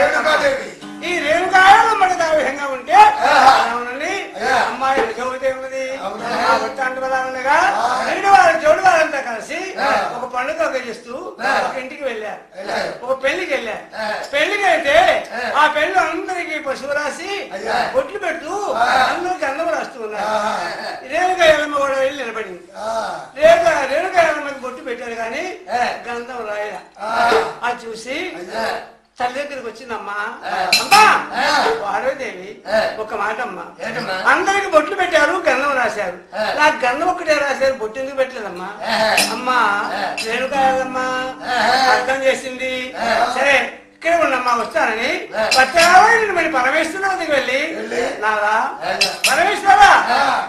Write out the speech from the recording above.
రేణుకాదేవి ఈ రేణుకాయలు మనకు ఆ విధంగా ఉంటే ఆహా. అవునండి అయ్యా. అమ్మాయి చదివితే ఉన్నది అవునా? ఆ వృత్తాంత ఉండగా ఆ. రెండు వారు జోడు వారంతా కలిసి ఆ. ఒక పండుగ ఒక చేస్తూ ఆ. ఒక ఇంటికి వెళ్ళారు వెళ్ళారు. ఒక పెళ్లికి వెళ్ళారు ఆ. పెళ్లికి అయితే ఆ. ఆ పెళ్లి అందరికి పశువు రాసి అయ్యా. బొట్లు పెట్టు ఆ. అందరికి అందం రాస్తూ ఉన్నారు ఆహా. రేణుక ఎల్లమ్మ కూడా వెళ్ళి నిలబడింది ఆ, రేణుక రేణుక ఎల్లమ్మకి బొట్టు పెట్టారు కానీ ఆ. గంధం రాయల ఆ. అది చూసి అయ్యా. తల్లి దగ్గరికి వచ్చిందమ్మా ఆ. అమ్మా ఆ. పార్వదేవి ఆ. ఒక మాట అమ్మా ఏంటమ్మా? అందరికి బొట్లు పెట్టారు గంధం రాశారు ఆ. నాకు గంధం ఒక్కటే రాశారు బొట్టు ఎందుకు పెట్టలేదమ్మా ఆహా. అమ్మా ఆ. రేణుకాయలమ్మా ఆహా. అర్థం చేసింది ఆ. సరే ఇక్కడే ఉన్నమ్మా వస్తానని ఆ. పచ్చావని మరి పరమేశ్వరం దగ్గరికి వెళ్ళి వెళ్ళి. నారా ఆ. పరమేశ్వరా ఆ.